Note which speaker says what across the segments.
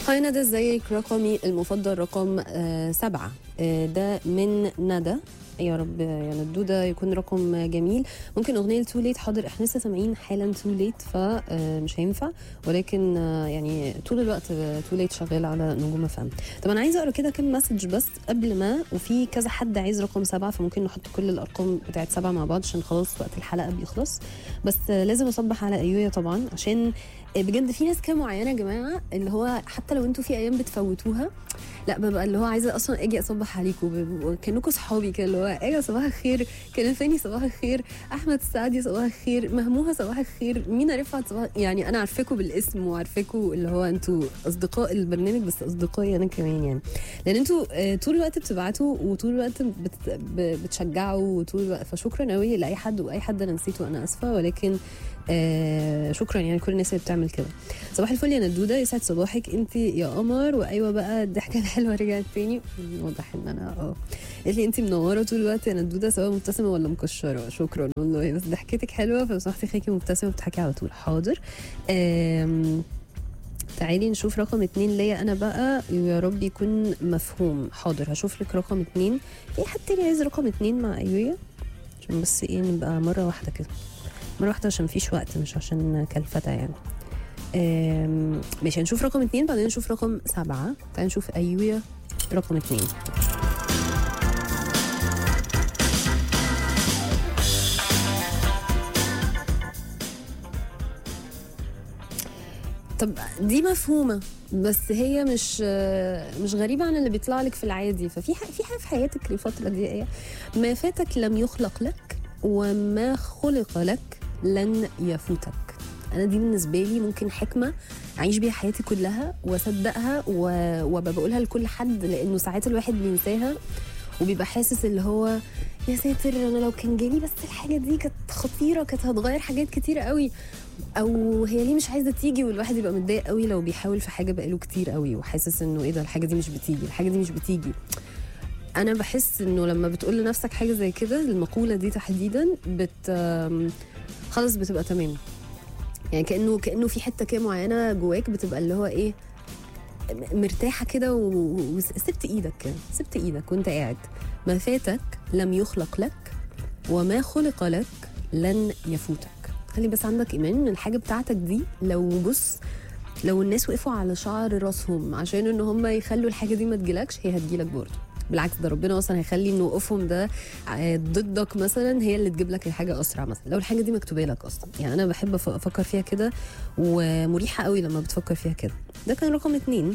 Speaker 1: هاي ندى ازيك رقمي المفضل رقم آه سبعة آه ده من ندى يا رب يا ندودة يكون رقم جميل ممكن أغنية تو ليت حاضر احنا لسه سامعين حالا تو ليت فمش هينفع ولكن آه، يعني طول الوقت تو ليت شغال على نجوم فهم طب أنا عايزة أقرأ كده كام مسج بس قبل ما وفي كذا حد عايز رقم سبعة فممكن نحط كل الأرقام بتاعت سبعة مع بعض عشان خلاص وقت الحلقة بيخلص بس آه، لازم أصبح على أيويا طبعا عشان بجد في ناس كده معينه يا جماعه اللي هو حتى لو انتوا في ايام بتفوتوها لا ببقى اللي هو عايزه اصلا اجي اصبح عليكم ب- كانكم صحابي كده اللي هو ايه صباح الخير كان فاني صباح الخير احمد السعدي صباح الخير مهموها صباح الخير مينا رفعت صباح يعني انا عارفاكم بالاسم وعارفاكم اللي هو انتوا اصدقاء البرنامج بس اصدقائي انا كمان يعني لان انتوا آه، طول الوقت بتبعتوا وطول الوقت بت... ب- بتشجعوا وطول الوقت فشكرا قوي لاي حد واي حد انا نسيته انا اسفه ولكن آه شكرا يعني كل الناس اللي بتعمل كده صباح الفل يا ندوده يسعد صباحك انت يا قمر وايوه بقى الضحكه الحلوه رجعت تاني واضح ان انا اه قالت لي انت منوره طول الوقت يا ندوده سواء مبتسمه ولا مكشره شكرا والله بس ضحكتك حلوه فلو سمحتي خليكي مبتسمه وبتضحكي على طول حاضر آم تعالي نشوف رقم اتنين ليا انا بقى يا رب يكون مفهوم حاضر هشوف لك رقم اتنين في حد تاني عايز رقم اتنين مع ايويا عشان بس ايه نبقى مره واحده كده مرة واحدة عشان مفيش وقت مش عشان كلفتة يعني آم، ماشي هنشوف رقم اتنين بعدين نشوف رقم سبعة تعالى نشوف أيويا رقم اتنين طب دي مفهومة بس هي مش مش غريبة عن اللي بيطلع لك في العادي ففي ح- في حاجة في حياتك الفترة دي ايه ما فاتك لم يخلق لك وما خلق لك لن يفوتك انا دي بالنسبه لي ممكن حكمه اعيش بيها حياتي كلها واصدقها و- وابقى بقولها لكل حد لانه ساعات الواحد بينساها وبيبقى حاسس اللي هو يا ساتر انا لو كان جالي بس الحاجه دي كانت خطيره كانت هتغير حاجات كتير قوي او هي ليه مش عايزه تيجي والواحد يبقى متضايق قوي لو بيحاول في حاجه بقاله كتير قوي وحاسس انه ايه ده الحاجه دي مش بتيجي الحاجه دي مش بتيجي انا بحس انه لما بتقول لنفسك حاجه زي كده المقوله دي تحديدا بت آم، خلاص بتبقى تمام يعني كانه كانه في حته كده معينه جواك بتبقى اللي هو ايه م- مرتاحه كده و- وسبت ايدك كده سبت ايدك وانت قاعد ما فاتك لم يخلق لك وما خلق لك لن يفوتك خلي بس عندك ايمان ان الحاجه بتاعتك دي لو بص لو الناس وقفوا على شعر راسهم عشان ان هم يخلوا الحاجه دي ما تجيلكش هي هتجيلك برضه بالعكس ده ربنا اصلا هيخلي ان وقوفهم ده آه، ضدك مثلا هي اللي تجيب لك الحاجه اسرع مثلا لو الحاجه دي مكتوبه لك اصلا يعني انا بحب أف- افكر فيها كده ومريحه قوي لما بتفكر فيها كده ده كان رقم اتنين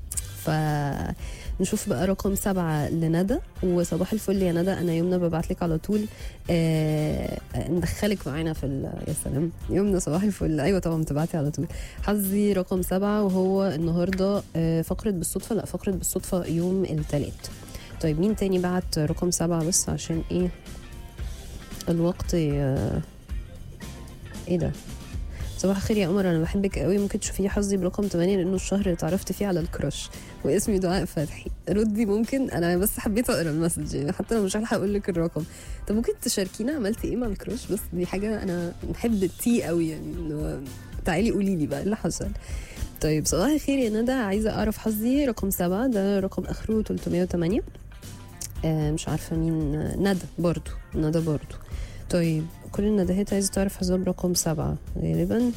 Speaker 1: فنشوف بقى رقم سبعة لندى وصباح الفل يا ندى انا يومنا ببعت لك على طول آه آه، ندخلك معانا في ال- يا سلام يومنا صباح الفل ايوه طبعا بتبعتي على طول حظي رقم سبعة وهو النهارده آه فقرة بالصدفة لا فقرة بالصدفة يوم الثلاث طيب مين تاني بعت رقم سبعة بس عشان ايه الوقت آه، ايه ده صباح الخير يا قمر انا بحبك قوي ممكن تشوفي حظي برقم 8 لانه الشهر اللي اتعرفت فيه على الكراش واسمي دعاء فتحي ردي ممكن انا بس حبيت اقرا المسج يعني حتى لو مش هلحق اقول لك الرقم طب ممكن تشاركينا عملتي ايه مع الكراش بس دي حاجه انا بحب التي قوي يعني إنه تعالي قولي لي بقى إيه اللي حصل طيب صباح الخير يا ندى عايزه اعرف حظي رقم سبعة ده رقم اخره 308 آه مش عارفه مين آه، ندى برضو ندى برضو طيب كل الندهات عايزه تعرف حساب رقم سبعة غالبا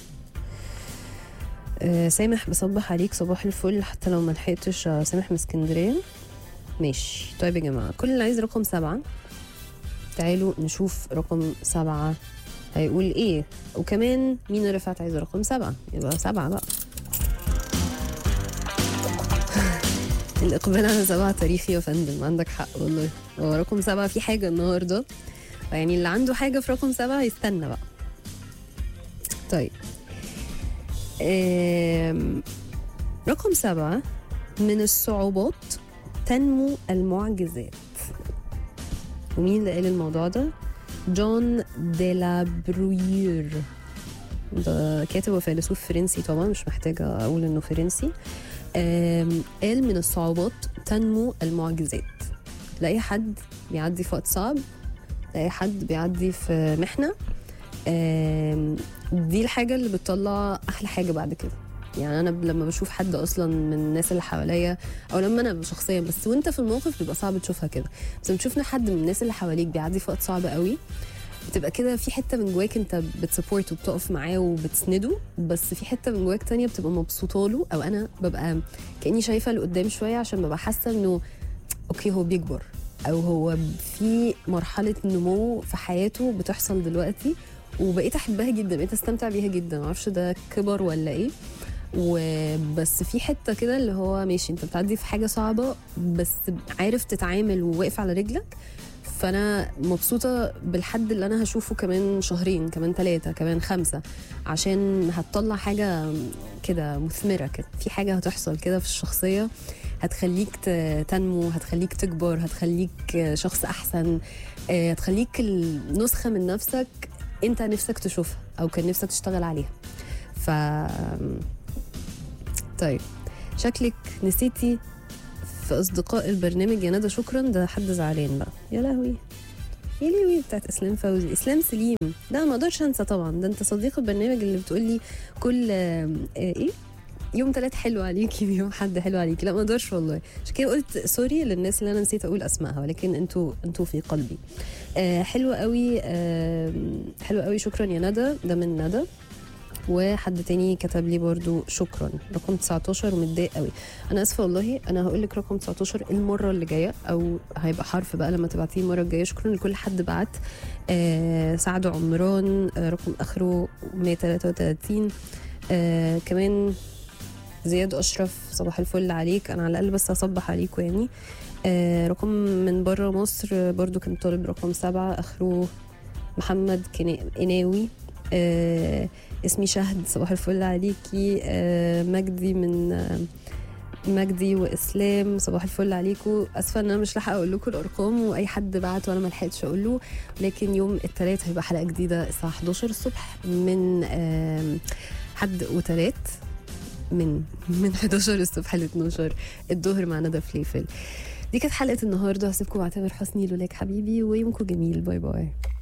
Speaker 1: آه سامح بصبح عليك صباح الفل حتى لو ما لحقتش آه، سامح من اسكندريه ماشي طيب يا جماعه كل اللي عايز رقم سبعة تعالوا نشوف رقم سبعة هيقول ايه وكمان مين رفعت عايز رقم سبعة يبقى سبعة بقى الإقبال على سبعة تاريخي يا فندم عندك حق والله هو رقم سبعة في حاجة النهاردة يعني اللي عنده حاجة في رقم سبعة يستنى بقى طيب آم، رقم سبعة من الصعوبات تنمو المعجزات ومين اللي قال الموضوع ده؟ جون ديلا بروير ده كاتب وفيلسوف فرنسي طبعا مش محتاجة أقول إنه فرنسي آم، قال من الصعوبات تنمو المعجزات تلاقي حد بيعدي في وقت صعب تلاقي حد بيعدي في محنة آم، دي الحاجة اللي بتطلع أحلى حاجة بعد كده يعني انا ب- لما بشوف حد اصلا من الناس اللي حواليا او لما انا شخصيا بس وانت في الموقف بيبقى صعب تشوفها كده بس لما تشوف إن حد من الناس اللي حواليك بيعدي في وقت صعب قوي بتبقى كده في حته من جواك انت بتسبورت وبتقف معاه وبتسنده بس في حته من جواك تانية بتبقى مبسوطه له او انا ببقى كاني شايفه لقدام شويه عشان ببقى حاسه انه اوكي هو بيكبر او هو في مرحله نمو في حياته بتحصل دلوقتي وبقيت احبها جدا بقيت استمتع بيها جدا معرفش ده كبر ولا ايه وبس في حته كده اللي هو ماشي انت بتعدي في حاجه صعبه بس عارف تتعامل وواقف على رجلك فانا مبسوطه بالحد اللي انا هشوفه كمان شهرين كمان ثلاثه كمان خمسه عشان هتطلع حاجه كده مثمره كده في حاجه هتحصل كده في الشخصيه هتخليك ت- تنمو هتخليك تكبر هتخليك شخص احسن آه، هتخليك النسخه من نفسك انت نفسك تشوفها او كان نفسك تشتغل عليها ف طيب شكلك نسيتي في اصدقاء البرنامج يا ندى شكرا ده حد زعلان بقى يا لهوي يا لهوي بتاعت اسلام فوزي اسلام سليم لا ما اقدرش انسى طبعا ده انت صديق البرنامج اللي بتقول لي كل آه، ايه يوم ثلاث حلو عليكي ويوم حد حلو عليكي لا ما اقدرش والله عشان كده قلت سوري للناس اللي انا نسيت اقول اسمائها ولكن انتوا انتوا في قلبي آه حلوه قوي آه حلوه قوي شكرا يا ندى ده من ندى وحد تاني كتب لي برضو شكرا رقم 19 ومتضايق قوي انا اسفه والله انا هقول لك رقم 19 المره اللي جايه او هيبقى حرف بقى لما تبعتيه المره الجايه شكرا لكل حد بعت آه سعد عمران آه رقم اخره 133 آه كمان زياد اشرف صباح الفل عليك انا على الاقل بس اصبح عليكم يعني آه رقم من بره مصر آه، برضو كان طالب رقم سبعة اخره محمد كنا- قناوي آه اسمي شهد صباح الفل عليكي آه مجدي من آه مجدي واسلام صباح الفل عليكم اسفه ان انا مش لاحقه اقول لكم الارقام واي حد بعت وانا ما لحقتش اقول له لكن يوم الثلاث هيبقى حلقه جديده الساعه 11 الصبح من آم، حد وثلاث من من 11 الصبح ل 12 الظهر مع ندى فليفل دي كانت حلقه النهارده هسيبكم مع تامر حسني لولاك حبيبي ويومكم جميل باي باي